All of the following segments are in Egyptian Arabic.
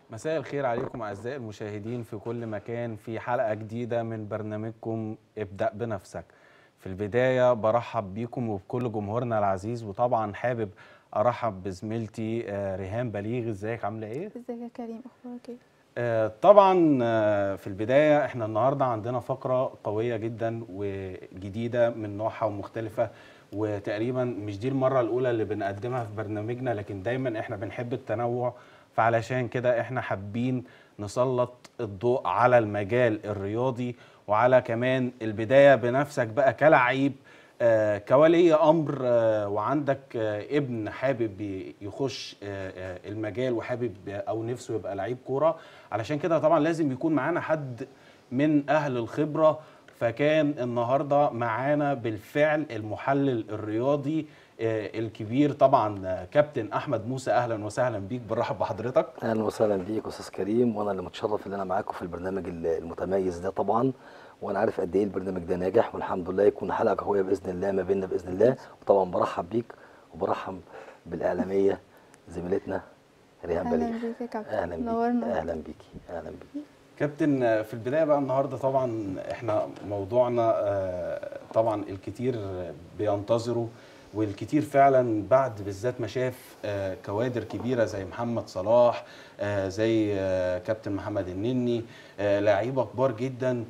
مساء الخير عليكم أعزائي المشاهدين في كل مكان في حلقة جديدة من برنامجكم ابدأ بنفسك في البداية برحب بيكم وبكل جمهورنا العزيز وطبعا حابب أرحب بزميلتي آه، ريهام بليغ ازيك عاملة ايه؟ ازيك يا كريم اخبارك ايه آه، طبعا آه، في البداية احنا النهاردة عندنا فقرة قوية جدا وجديدة من نوعها ومختلفة وتقريبا مش دي المرة الأولى اللي بنقدمها في برنامجنا لكن دايما احنا بنحب التنوع فعلشان كده احنا حابين نسلط الضوء على المجال الرياضي وعلى كمان البداية بنفسك بقى كلعيب آه، كولي امر آه، وعندك آه، ابن حابب ي- يخش آه، آه، المجال وحابب او نفسه يبقى لعيب كوره علشان كده طبعا لازم يكون معانا حد من اهل الخبره فكان النهارده معانا بالفعل المحلل الرياضي آه، الكبير طبعا آه، كابتن احمد موسى اهلا وسهلا بيك برحب بحضرتك اهلا وسهلا بيك استاذ كريم وانا اللي متشرف ان انا معاكم في البرنامج ال- المتميز ده طبعا وانا عارف قد ايه البرنامج ده ناجح والحمد لله يكون حلقه قويه باذن الله ما بيننا باذن الله وطبعا برحب بيك وبرحب بالاعلاميه زميلتنا ريهام اهلا بليغ بيك يا كابتن اهلا بيك نورنا اهلا بيكي اهلا بيكي كابتن آه، في البدايه بقى النهارده طبعا احنا موضوعنا آه، طبعا الكتير بينتظروا والكتير فعلا بعد بالذات ما شاف آه، كوادر كبيره زي محمد صلاح آه، زي آه، كابتن محمد النني آه، لعيبه كبار جدا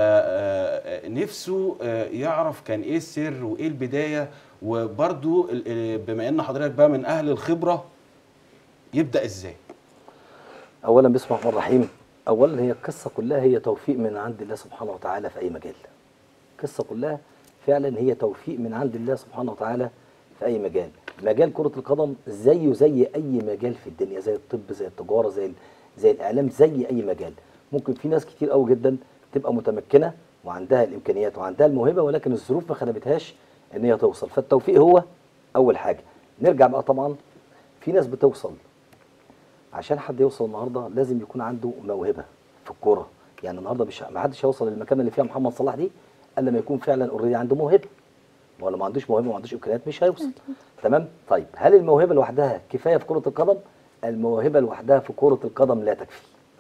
فنفسه يعرف كان ايه السر وايه البدايه وبرده بما ان حضرتك بقى من اهل الخبره يبدا ازاي اولا بسم الله الرحمن الرحيم اولا هي القصه كلها هي توفيق من عند الله سبحانه وتعالى في اي مجال القصه كلها فعلا هي توفيق من عند الله سبحانه وتعالى في اي مجال مجال كره القدم زيه زي اي مجال في الدنيا زي الطب زي التجاره زي ال- زي الاعلام زي اي مجال ممكن في ناس كتير قوي جدا تبقى متمكنه وعندها الامكانيات وعندها الموهبه ولكن الظروف ما خدمتهاش ان هي توصل فالتوفيق هو اول حاجه نرجع بقى طبعا في ناس بتوصل عشان حد يوصل النهارده لازم يكون عنده موهبه في الكوره يعني النهارده مش ما حدش هيوصل للمكان اللي فيها محمد صلاح دي الا لما يكون فعلا اوريدي عنده موهبه ولا ما عندوش موهبه وما عندوش امكانيات مش هيوصل تمام طيب هل الموهبه لوحدها كفايه في كره القدم الموهبه لوحدها في كره القدم لا تكفي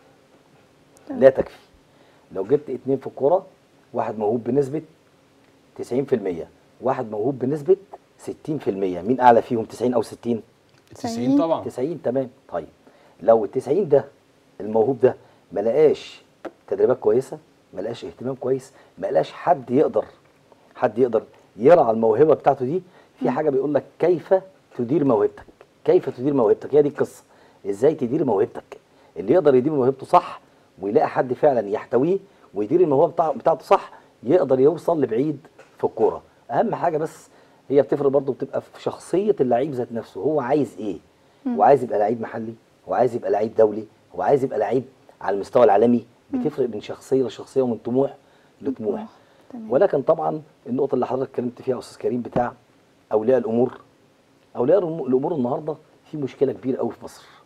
لا تكفي لو جبت اتنين في الكوره واحد موهوب بنسبه 90% واحد موهوب بنسبه 60% مين اعلى فيهم 90 او 60 90 طبعا 90 تمام طيب لو ال 90 ده الموهوب ده ما لقاش تدريبات كويسه ما لقاش اهتمام كويس ما لقاش حد يقدر حد يقدر يرعى الموهبه بتاعته دي في حاجه بيقول لك كيف تدير موهبتك كيف تدير موهبتك هي دي القصه ازاي تدير موهبتك اللي يقدر يدير موهبته صح ويلاقي حد فعلا يحتويه ويدير الموهبه بتاع بتاعته صح يقدر يوصل لبعيد في الكوره اهم حاجه بس هي بتفرق برضه بتبقى في شخصيه اللعيب ذات نفسه هو عايز ايه هو عايز يبقى لعيب محلي هو عايز يبقى لعيب دولي هو عايز يبقى لعيب على المستوى العالمي بتفرق من شخصيه لشخصيه ومن طموح لطموح تمام. ولكن طبعا النقطه اللي حضرتك اتكلمت فيها يا استاذ كريم بتاع اولياء الامور اولياء الأمو- الامور النهارده في مشكله كبيره قوي في مصر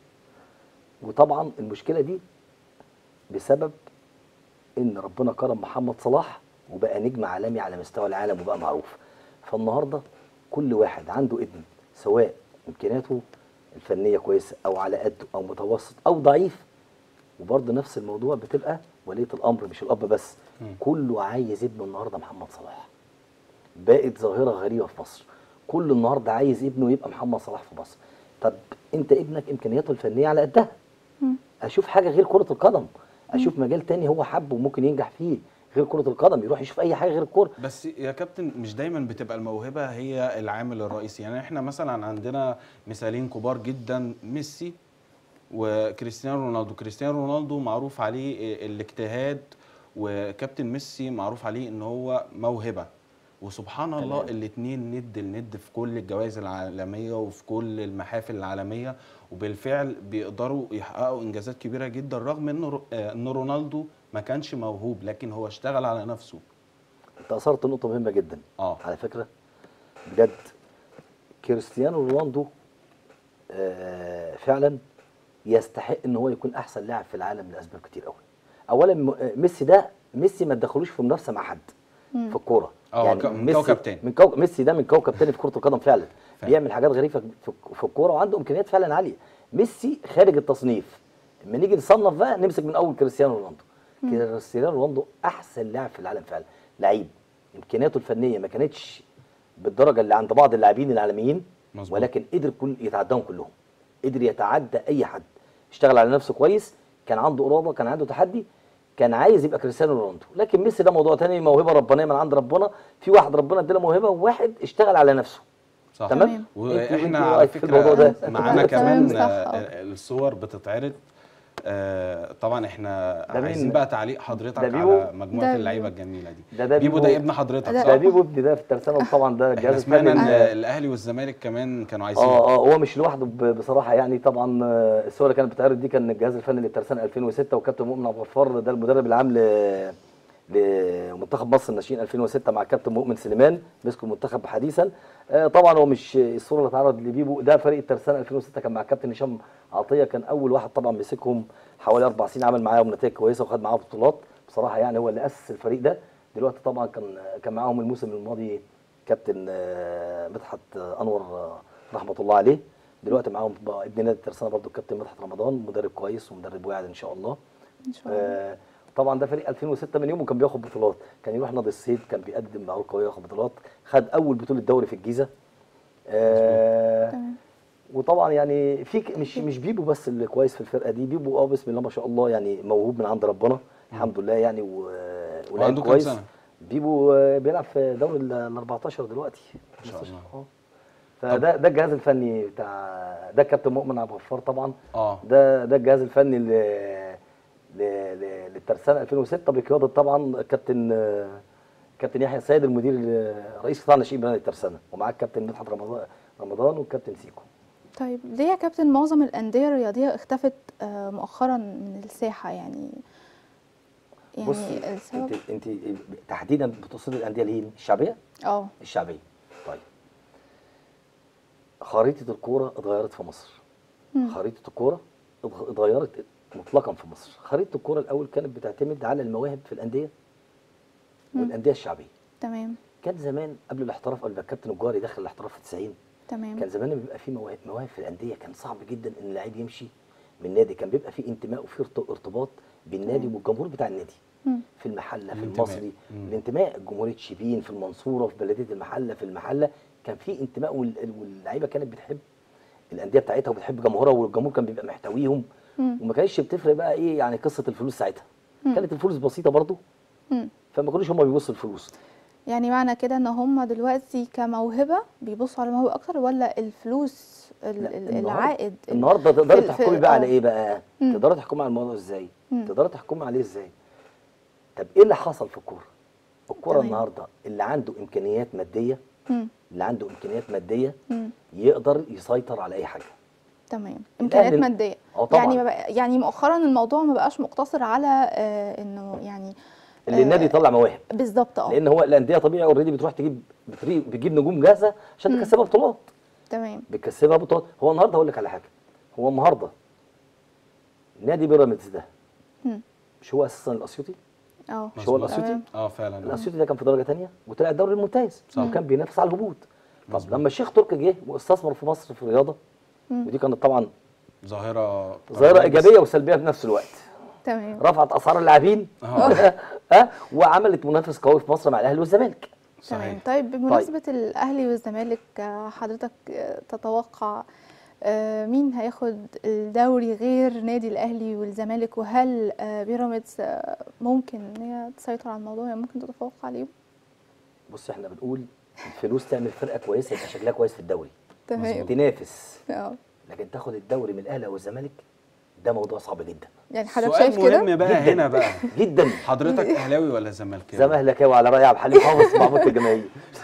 وطبعا المشكله دي بسبب ان ربنا كرم محمد صلاح وبقى نجم عالمي على مستوى العالم وبقى معروف فالنهارده كل واحد عنده ابن سواء امكانياته الفنيه كويسه او على قده او متوسط او ضعيف وبرضه نفس الموضوع بتبقى وليه الامر مش الاب بس كله عايز ابنه النهارده محمد صلاح بقت ظاهره غريبه في مصر كل النهارده عايز ابنه يبقى محمد صلاح في مصر طب انت ابنك امكانياته الفنيه على قدها اشوف حاجه غير كره القدم اشوف مجال تاني هو حبه وممكن ينجح فيه غير كره القدم يروح يشوف اي حاجه غير الكوره بس يا كابتن مش دايما بتبقى الموهبه هي العامل الرئيسي يعني احنا مثلا عندنا مثالين كبار جدا ميسي وكريستيانو رونالدو كريستيانو رونالدو معروف عليه الاجتهاد وكابتن ميسي معروف عليه ان هو موهبه وسبحان الله تمام. الاثنين ند لند في كل الجوائز العالميه وفي كل المحافل العالميه وبالفعل بيقدروا يحققوا انجازات كبيره جدا رغم ان رو- آه، ان رونالدو ما كانش موهوب لكن هو اشتغل على نفسه انت اثرت نقطه مهمه جدا اه على فكره بجد كريستيانو رونالدو آه، فعلا يستحق ان هو يكون احسن لاعب في العالم لاسباب كتير قوي اولا م- آه، ميسي ده ميسي ما تدخلوش في منافسه مع حد في الكوره اه، ك- من كوكب تاني. من كوكب ميسي ده من كوكب تاني في كره القدم فعلا فعلا. بيعمل حاجات غريبه في في الكوره وعنده امكانيات فعلا عاليه ميسي خارج التصنيف لما نيجي نصنف بقى نمسك من اول كريستيانو رونالدو كريستيانو رونالدو احسن لاعب في العالم فعلا لعيب امكانياته الفنيه ما كانتش بالدرجه اللي عند بعض اللاعبين العالميين مظبوط. ولكن قدر كل يتعداهم كلهم قدر يتعدى اي حد اشتغل على نفسه كويس كان عنده اراده كان عنده تحدي كان عايز يبقى كريستيانو رونالدو لكن ميسي ده موضوع تاني موهبه ربانيه من عند ربنا في واحد ربنا اداله موهبه وواحد اشتغل على نفسه صح تمام تمام. انت- انت واحنا إيه على رأيك في الموضوع فكره ده معانا تمام، كمان صح، آه، آه. الصور بتتعرض آه، طبعا احنا ده عايزين مين؟ بقى تعليق حضرتك ده بيبو؟ على مجموعه ده اللعيبه بيبو. الجميله دي ده ده بيبو بيبو. ده ابن حضرتك ده- صح؟ ده بيبو ابني ده في الترسانه طبعا ده احنا الجهاز سمعنا ان الفني الاهلي والزمالك كمان كانوا عايزين اه اه هو مش لوحده ب- بصراحه يعني طبعا آه، الصور اللي كانت بتعرض دي كان الجهاز الفني للترسانه 2006 وكابتن مؤمن عبد الغفار ده المدرب العام ل لمنتخب مصر الناشئين 2006 مع كابتن مؤمن سليمان مسكوا المنتخب حديثا آه، طبعا هو مش الصوره اللي اتعرض لبيبو ده فريق الترسانه 2006 كان مع كابتن هشام عطيه كان اول واحد طبعا مسكهم حوالي اربع سنين عمل معاهم نتائج كويسه وخد معاهم بطولات بصراحه يعني هو اللي اسس الفريق ده دلوقتي طبعا كان كان معاهم الموسم الماضي كابتن آه، مدحت آه، انور آه، رحمه الله عليه دلوقتي معاهم بقى ابن نادي الترسانه برضو الكابتن مدحت رمضان مدرب كويس ومدرب واعد ان شاء الله ان شاء الله آه، طبعا ده فريق 2006 من يوم وكان بياخد بطولات كان يروح نادي الصيد كان بيقدم معروض قويه وياخد بطولات خد اول بطوله دوري في الجيزه آه تمام وطبعا يعني في ك- مش مش بيبو بس اللي كويس في الفرقه دي بيبو اه بسم الله ما شاء الله يعني موهوب من عند ربنا الحمد لله يعني و- ولعيب وعنده كام كويس سنة؟ بيبو آه، بيلعب في دوري ال 14 دلوقتي ما شاء الله. اه فده ده الجهاز الفني بتاع ده الكابتن مؤمن عبد الغفار طبعا اه ده ده الجهاز الفني ل ل- ل- للترسانه 2006 بقياده طبعا كابتن آه، كابتن يحيى السيد المدير ال- رئيس قطاع الناشئين بنادي الترسانه ومعاه الكابتن مدحت رمضان رمضان والكابتن سيكو طيب ليه يا كابتن معظم الأندية الرياضية اختفت آه، مؤخرا من الساحة يعني يعني بصي السبب انت انت تحديدا بتقصدي الانديه اللي هي الشعبيه اه الشعبيه طيب خريطه الكوره اتغيرت في مصر مم. خريطه الكوره اتغ- اتغيرت مطلقا في مصر خريطه الكوره الاول كانت بتعتمد على المواهب في الانديه والانديه الشعبيه تمام كان زمان قبل الاحتراف قبل ما الكابتن الجوهري دخل الاحتراف في 90 تمام كان زمان بيبقى في مواهب مواهب في الانديه كان صعب جدا ان اللعيب يمشي من نادي كان بيبقى في انتماء وفي ارت- ارتباط بالنادي تمام. والجمهور بتاع النادي مم. في المحله في الانتماء. المصري مم. الانتماء جمهوريه شبين في المنصوره في بلديه المحله في المحله كان في انتماء وال- واللعيبه كانت بتحب الانديه بتاعتها وبتحب جمهورها والجمهور كان بيبقى محتويهم مم. وما كانتش بتفرق بقى ايه يعني قصه الفلوس ساعتها مم. كانت الفلوس بسيطه برضو مم. فما كانوش هم بيبصوا الفلوس يعني معنى كده ان هم دلوقتي كموهبة بيبصوا على الموهبة اكتر ولا الفلوس ال- لا، ال- النهاردة- العائد ال- النهارده تقدري في- في- تحكمي بقى على آه. ايه بقى؟ مم. تقدري تحكمي على الموضوع ازاي؟ مم. تقدري تحكمي عليه ازاي؟ طب ايه اللي حصل في الكوره؟ الكوره تمام. النهارده اللي عنده امكانيات ماديه مم. اللي عنده امكانيات ماديه مم. يقدر يسيطر على اي حاجه تمام امكانيات الأهلي- ماديه اه طبعا يعني ما بقى يعني مؤخرا الموضوع ما بقاش مقتصر على آه انه يعني اللي النادي يطلع مواهب بالظبط اه لان هو الانديه طبيعي اوريدي بتروح تجيب بتري- بتجيب نجوم جاهزه عشان مم. تكسبها بطولات تمام بتكسبها بطولات هو النهارده هقول لك على حاجه هو النهارده نادي بيراميدز ده مم. مش هو اساسا الاسيوطي اه مش هو مظبوط. الاسيوطي تمام. اه فعلا الاسيوطي ده كان في درجه ثانيه وطلع الدوري الممتاز صح. وكان بينافس على الهبوط طب مظبوط. لما الشيخ تركي جه واستثمر في مصر في الرياضه مم. ودي كانت طبعا ظاهره ظاهره ايجابيه وسلبيه في نفس الوقت تمام رفعت اسعار اللاعبين اه ها وعملت منافس قوي في مصر مع الاهلي والزمالك تمام صحيح طيب بمناسبه الاهلي والزمالك آه، حضرتك آه، تتوقع آه، مين هياخد الدوري غير نادي الاهلي والزمالك وهل آه، بيراميدز آه، ممكن ان هي تسيطر على الموضوع يعني ممكن تتفوق عليهم بص احنا بنقول الفلوس تعمل فرقه كويسه يبقى شكلها كويس في الدوري تمام تنافس اه لكن تاخد الدوري من الاهلي او الزمالك ده موضوع صعب جدا يعني حضرتك سؤال شايف كده مهم بقى جداً. هنا بقى جدا حضرتك اهلاوي ولا زملكاوي؟ زمهلكاوي على راي عبد الحليم حافظ معبود الجماهير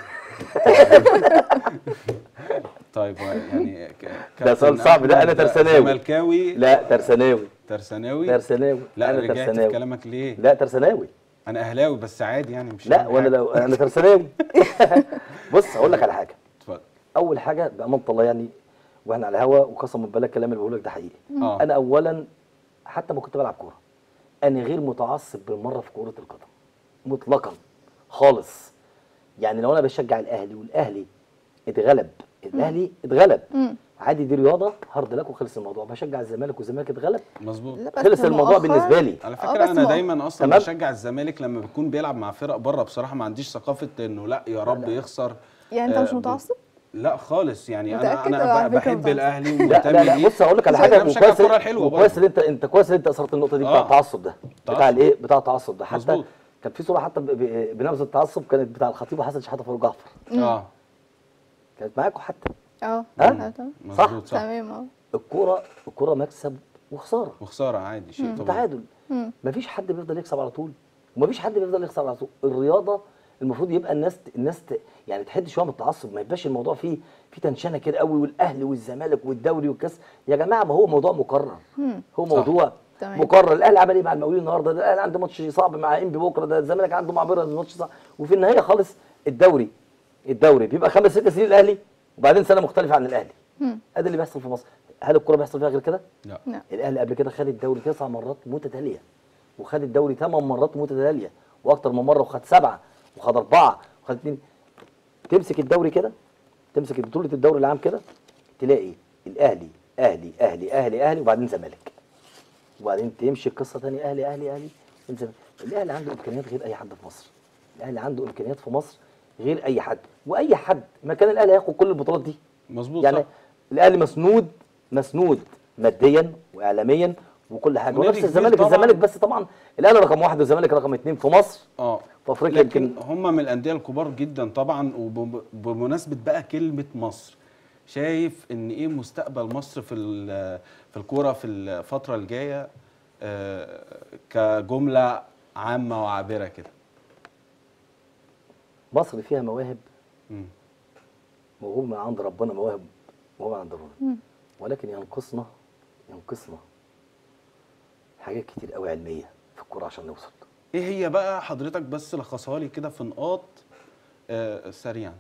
طيب يعني ك- ده سؤال كابتن صعب، ده أنا أحمد ترساناوي. زملكاوي لا ترساناوي ترساناوي ترساناوي لا انا رجعت في ترساناوي كلامك ليه؟ لا ترساناوي انا اهلاوي بس عادي يعني مش لا هعمل وانا حاجة. لو انا ترساناوي بص هقول لك على حاجه اتفضل اول حاجه بامانه الله يعني واحنا على الهوا وقسما بالله الكلام اللي بقوله لك ده حقيقي اه انا اولا حتى ما كنت بلعب كوره انا غير متعصب بالمره في كره القدم مطلقا خالص يعني لو انا بشجع الاهلي والاهلي اتغلب الاهلي اتغلب مم. عادي دي رياضه هارد لك وخلص الموضوع بشجع الزمالك والزمالك اتغلب مظبوط لا، بس خلص الموضوع مؤخراً- بالنسبه لي على آه، فكره بس انا مؤ- دايما اصلا تمام. بشجع الزمالك لما بيكون بيلعب مع فرق بره بصراحه ما عنديش ثقافه انه لا يا رب لا. يخسر يعني انت آه، مش ب- متعصب لا خالص يعني متأكد انا ولا على انا ب- فكرة بحب متعصب؟ الاهلي لا ومنتمي لا لا ليه. بص هقول لك على بس حاجه أنا بشجع وكويس الكره الحلوه وكويس برضه. ان انت انت كويس ان انت اثرت النقطه دي بتاع آه. التعصب ده بتاع تعصب. الايه بتاع التعصب ده حتى مظبوط. كان في صوره حتى ب- ب- بنبذ التعصب كانت بتاع الخطيب وحسن شحاته فاروق جعفر اه كانت معاكم حتى اه ها؟ آه، تمام. مظبوط صح تمام اه الكوره الكوره مكسب وخساره وخساره عادي شيء طبيعي تعادل مم. مفيش حد بيفضل يكسب على طول ومفيش حد بيفضل يخسر على طول الرياضه المفروض يبقى الناس الناس ت... يعني تحد شويه من التعصب ما يبقاش الموضوع فيه في تنشنه كده قوي والاهلي والزمالك والدوري والكاس يا جماعه ما هو موضوع مكرر هو صح. موضوع تمام. مكرر الاهلي عمل ايه مع المقاولين النهارده ده الاهلي عنده ماتش صعب مع انبي بكره ده الزمالك عنده مع بيراميدز ماتش صعب وفي النهايه خالص الدوري الدوري بيبقى خمس ست سنين الاهلي وبعدين سنه مختلفه عن الاهلي مم. ادي اللي بيحصل في مصر هل الكوره بيحصل فيها غير كده؟ لا لا الاهلي قبل كده خد الدوري تسع مرات متتاليه وخد الدوري ثمان مرات متتاليه واكتر من مره وخد سبعه وخد اربعه وخد اثنين تمسك الدوري كده تمسك بطوله الدوري العام كده تلاقي الاهلي اهلي اهلي اهلي اهلي وبعدين زمالك وبعدين تمشي قصه ثانيه اهلي اهلي اهلي وبعدين زمالك. الاهلي عنده امكانيات غير اي حد في مصر الاهلي عنده امكانيات في مصر غير اي حد واي حد مكان الاهلي هياخد كل البطولات دي مظبوط يعني صح الاهلي مسنود مسنود ماديا واعلاميا وكل حاجه ونادي ونفس كبير الزمالك طبعاً. الزمالك بس طبعا الاهلي رقم واحد والزمالك رقم اثنين في مصر اه في افريقيا لكن يمكن هم من الانديه الكبار جدا طبعا وبمناسبه بقى كلمه مصر شايف ان ايه مستقبل مصر في ال- في الكوره في الفتره الجايه آه، كجمله عامه وعابره كده مصر فيها مواهب مم. موهوب من عند ربنا مواهب موهوب من عند ربنا مم. ولكن ينقصنا ينقصنا حاجات كتير قوي علميه في الكوره عشان نوصل ايه هي بقى حضرتك بس لخصها لي كده في نقاط آه، سريعا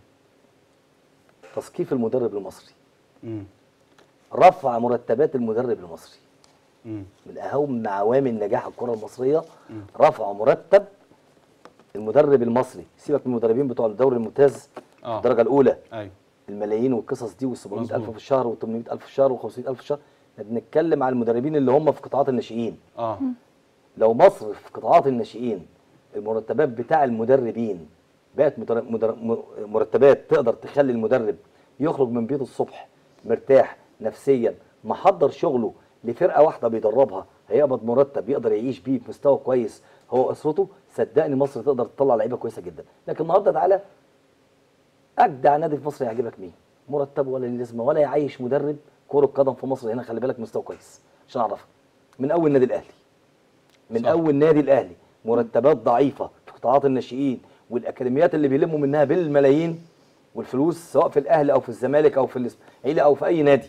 تثقيف المدرب المصري مم. رفع مرتبات المدرب المصري مم. من اهم عوامل نجاح الكره المصريه رفع مرتب المدرب المصري سيبك من المدربين بتوع الدوري الممتاز اه الدرجه الاولى ايوه الملايين والقصص دي وال700 الف مظبوط. في الشهر وال800 الف في الشهر وال500 الف في الشهر احنا بنتكلم على المدربين اللي هم في قطاعات الناشئين اه لو مصر في قطاعات الناشئين المرتبات بتاع المدربين بقت مدر- مدر- م- مرتبات تقدر تخلي المدرب يخرج من بيته الصبح مرتاح نفسيا محضر شغله لفرقه واحده بيدربها هيقبض مرتب يقدر يعيش بيه بمستوى كويس هو اسرته صدقني مصر تقدر تطلع لعيبه كويسه جدا لكن النهارده تعالى اجدع نادي في مصر يعجبك مين مرتبه ولا ليه لازمه ولا يعيش مدرب كره قدم في مصر هنا خلي بالك مستوى كويس عشان اعرفها من اول نادي الاهلي من صح. اول نادي الاهلي مرتبات ضعيفه في قطاعات الناشئين والاكاديميات اللي بيلموا منها بالملايين والفلوس سواء في الاهلي او في الزمالك او في الاسماعيلي او في اي نادي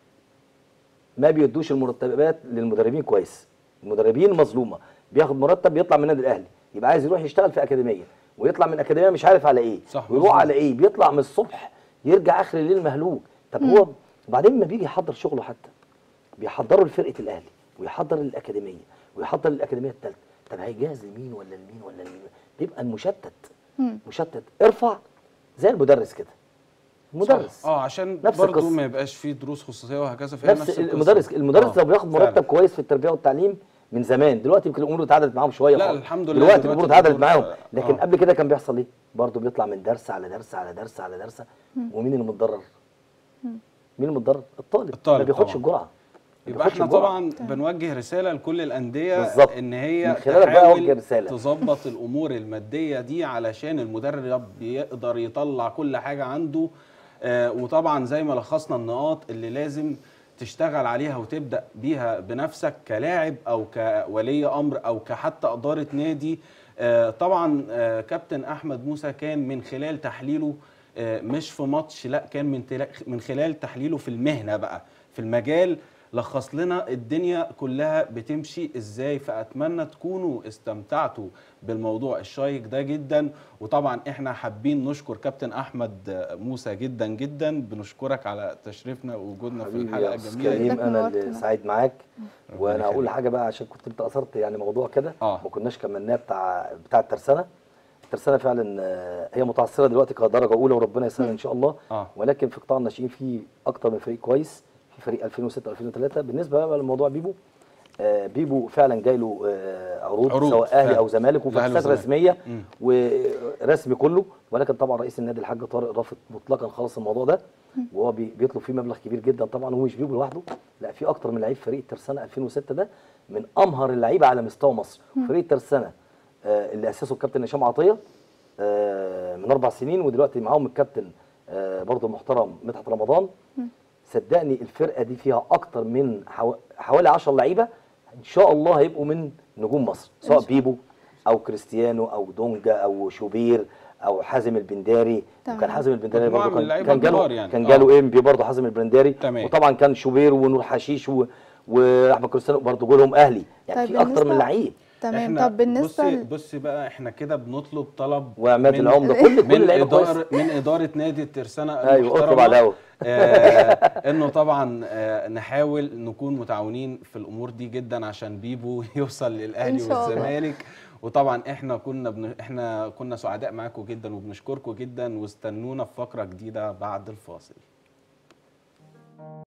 ما بيدوش المرتبات للمدربين كويس المدربين مظلومه بياخد مرتب يطلع من النادي الاهلي يبقى عايز يروح يشتغل في اكاديميه ويطلع من اكاديميه مش عارف على ايه صح، ويروح مظبوط. على ايه بيطلع من الصبح يرجع اخر الليل مهلوك طب هو وبعدين ما بيجي يحضر شغله حتى بيحضروا لفرقه الاهلي ويحضر للاكاديميه ويحضر للاكاديميه الثالثه طب هيجهز لمين ولا لمين ولا لمين بيبقى المشتت مم. مشتت ارفع زي المدرس كده المدرس صح. اه عشان نفس برضه القصة. ما يبقاش فيه دروس خصوصيه وهكذا فهي نفس, القصة. المدرس المدرس آه، لو بياخد مرتب فعلا. كويس في التربيه والتعليم من زمان دلوقتي يمكن الامور اتعدلت معاهم شويه لا، خالص. الحمد لله دلوقتي دلوقتي الامور اتعدلت الأمور، معاهم آه. لكن آه. قبل كده كان بيحصل ايه برضه بيطلع من درس على درس على درس على درس ومين اللي متضرر مين اللي متضرر الطالب, الطالب ما بياخدش طبعاً. الجرعه ما يبقى بياخدش احنا الجرعة. طبعا بنوجه رساله لكل الانديه بالظبط. ان هي من خلالك بقى تحاول أوجه رسالة. تظبط الامور الماديه دي علشان المدرب يقدر يطلع كل حاجه عنده آه وطبعا زي ما لخصنا النقاط اللي لازم تشتغل عليها وتبدا بيها بنفسك كلاعب او كولي امر او كحتى اداره نادي آه طبعا آه كابتن احمد موسى كان من خلال تحليله آه مش في ماتش لا كان من تلا- من خلال تحليله في المهنه بقى في المجال لخص لنا الدنيا كلها بتمشي ازاي فاتمنى تكونوا استمتعتوا بالموضوع الشيق ده جدا وطبعا احنا حابين نشكر كابتن احمد موسى جدا جدا بنشكرك على تشريفنا ووجودنا في حبيبي الحلقه يا أستاذ الجميله دي كريم انا اللي نورتنا. سعيد معاك وانا يخليك. هقول حاجه بقى عشان كنت انت اثرت يعني موضوع كده آه. ما كناش كملناه بتاع بتاع الترسانه الترسانه فعلا آه، هي متعثره دلوقتي كدرجه اولى وربنا يسهل ان شاء الله اه ولكن في قطاع الناشئين في اكتر من فريق كويس في فريق 2006 2003 بالنسبه بقى لموضوع بيبو آه، بيبو فعلا جاي له آه، عروض, عروض سواء اهلي فعلا. او زمالك الأهلي وبحثات والزمالك. رسميه مم. ورسمي كله ولكن طبعا رئيس النادي الحاج طارق رافض مطلقا خالص الموضوع ده وهو بي- بيطلب فيه مبلغ كبير جدا طبعا هو مش بيبو لوحده لا في اكتر من لعيب فريق ترسانه 2006 ده من امهر اللعيبه على مستوى مصر فريق ترسانه آه، اللي اسسه الكابتن هشام عطيه آه، من اربع سنين ودلوقتي معاهم الكابتن آه، برضه المحترم مدحت رمضان صدقني الفرقه دي فيها اكتر من حو... حوالي 10 لعيبه ان شاء الله هيبقوا من نجوم مصر سواء بيبو او كريستيانو او دونجا او شوبير او حازم البنداري تمام. وكان حازم البنداري مجموعة برضه من كان, اللعيبة كان جاله الكبار يعني. كان آه. جاله انبي برضه حازم البنداري تمام. وطبعا كان شوبير ونور حشيش و... واحمد كريستيانو برضه جولهم اهلي يعني طيب في اكتر من بالنسبة- لعيب تمام إحنا- طب بالنسبه بصي ل- بصي بقى احنا كده بنطلب طلب وعماد من- العمده كل كل من اللعيبه كويس إدارة من إدارة نادي الترسانة ايوه المحترمة، اطلب على الهوا آه انه طبعا آه نحاول نكون متعاونين في الامور دي جدا عشان بيبو يوصل إن للاهلي شاء الله. والزمالك وطبعا احنا كنا بن... احنا كنا سعداء معاكم جدا وبنشكركم جدا واستنونا في فقره جديده بعد الفاصل